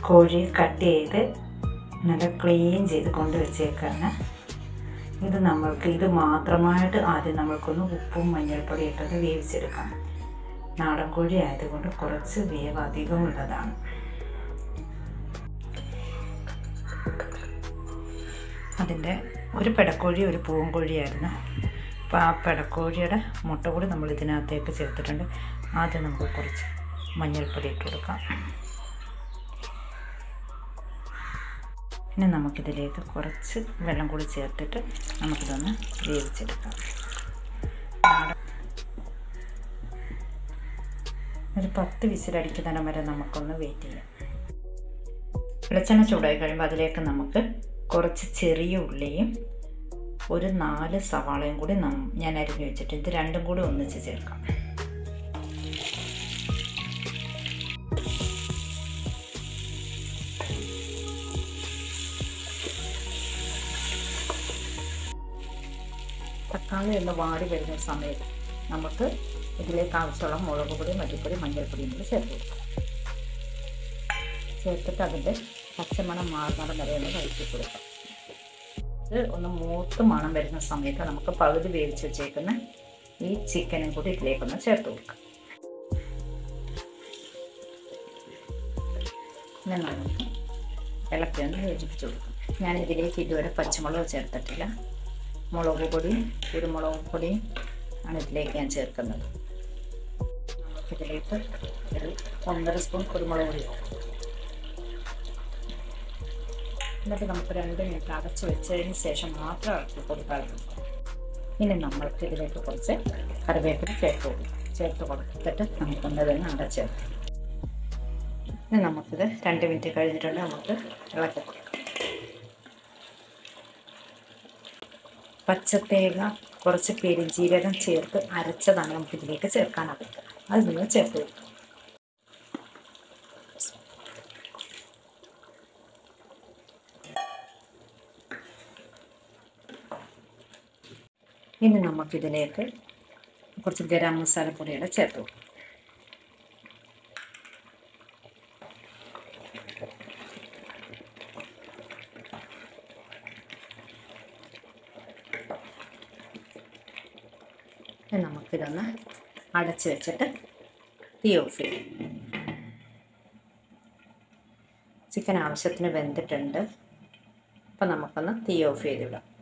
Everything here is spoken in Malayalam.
കോഴി കട്ട് ചെയ്ത് നല്ല ക്ലീൻ ചെയ്ത് കൊണ്ട് വെച്ചേക്കാണ് ഇത് നമ്മൾക്ക് ഇത് മാത്രമായിട്ട് ആദ്യം നമ്മൾക്കൊന്ന് ഉപ്പും മഞ്ഞൾപ്പൊടി ഇട്ടത് വേവിച്ചെടുക്കാം നാടൻ കോഴി ആയതുകൊണ്ട് കുറച്ച് വേവ് അധികമുള്ളതാണ് അതിൻ്റെ ഒരു പെടക്കോഴി ഒരു പൂവൻകോഴിയായിരുന്നു അപ്പോൾ ആ പെടക്കോഴിയുടെ മുട്ട കൂടി നമ്മൾ ഇതിനകത്തേക്ക് ചേർത്തിട്ടുണ്ട് ആദ്യം നമുക്ക് കുറച്ച് മഞ്ഞൾപ്പൊടി ഇട്ട് കൊടുക്കാം പിന്നെ നമുക്കിതിലേക്ക് കുറച്ച് വെള്ളം കൂടി ചേർത്തിട്ട് നമുക്കിതൊന്ന് വേവിച്ചെടുക്കാം ഒരു പത്ത് വിസിലടിക്കുന്നതിന് വരെ നമുക്കൊന്ന് വെയിറ്റ് ചെയ്യാം വെളിച്ചെണ്ണ ചൂടായി കഴിയുമ്പോൾ അതിലേക്ക് നമുക്ക് കുറച്ച് ചെറിയ ഉള്ളിയും ഒരു നാല് സവാളയും കൂടി നം ഞാൻ അരിഞ്ഞു വെച്ചിട്ട് ഇത് രണ്ടും കൂടി ഒന്നിച്ച് ചേർക്കാം തക്കാളി ഒന്ന് വാടി വരുന്ന സമയത്ത് നമുക്ക് ഇതിലേക്ക് ആവശ്യമുള്ള മുളക് പൊടി മല്ലിപ്പൊടി മഞ്ഞൾപ്പൊടിയും കൂടി ചേർത്ത് കൊടുക്കാം ചേർത്തിട്ട് അതിൻ്റെ പച്ചമണം മാറുന്നിടം വരെ ഒന്ന് വഴറ്റി കൊടുക്കാം ഇത് ഒന്ന് മൂത്ത് മണം വരുന്ന സമയത്ത് നമുക്ക് പകുതി വേവിച്ച് വെച്ചേക്കുന്ന ഈ ചിക്കനും കൂടി ഇതിലേക്കൊന്ന് ചേർത്ത് കൊടുക്കാം പിന്നെ നമുക്ക് ഇളക്കി ഒന്ന് യോജിപ്പിച്ച് കൊടുക്കാം ഞാൻ ഇതിലേക്ക് ഇതുവരെ പച്ചമുളക് ചേർത്തിട്ടില്ല മുളക് പൊടി കുരുമുളക് പൊടിയും ആണ് ഇതിലേക്ക് ഞാൻ ചേർക്കുന്നത് നമുക്കിതിലേക്ക് ഒരു ഒന്നര സ്പൂൺ കുരുമുളക് പൊടി എന്നിട്ട് നമുക്ക് രണ്ട് മിനിറ്റ് അടച്ച് വെച്ചതിന് ശേഷം മാത്രം ഇറക്കി കൊടുക്കാറുള്ളൂ ഇനി നമ്മൾക്ക് ഇതിലേക്ക് കുറച്ച് കറിവേപ്പില ചേർത്ത് കൊടുക്കാം ചേർത്ത് കൊടുത്തിട്ട് നമുക്കൊന്ന് തന്നെ അടച്ച് വെക്കാം ഇനി നമുക്കിത് രണ്ട് മിനിറ്റ് കഴിഞ്ഞിട്ടുണ്ട് നമുക്ക് ഇളക്കി കൊടുക്കാം പച്ചത്തേങ്ങ കുറച്ച് പെരുംജീരകം ചേർത്ത് അരച്ചതാണ് നമുക്ക് ഇതിലേക്ക് ചേർക്കാനാവുക അത് നിങ്ങൾ ചേർത്ത് കൊടുക്കുക ഇനി നമുക്കിതിലേക്ക് കുറച്ച് ഗരം മസാലപ്പൊടിയുടെ ചേർത്ത് കൊടുക്കാം നമുക്കിതൊന്ന് അടച്ച് വെച്ചിട്ട് തീ ഓഫ് ചെയ്യും ചിക്കൻ ആവശ്യത്തിന് വെന്തിട്ടുണ്ട് അപ്പം നമുക്കൊന്ന് തീ ഓഫ് ചെയ്തിടാം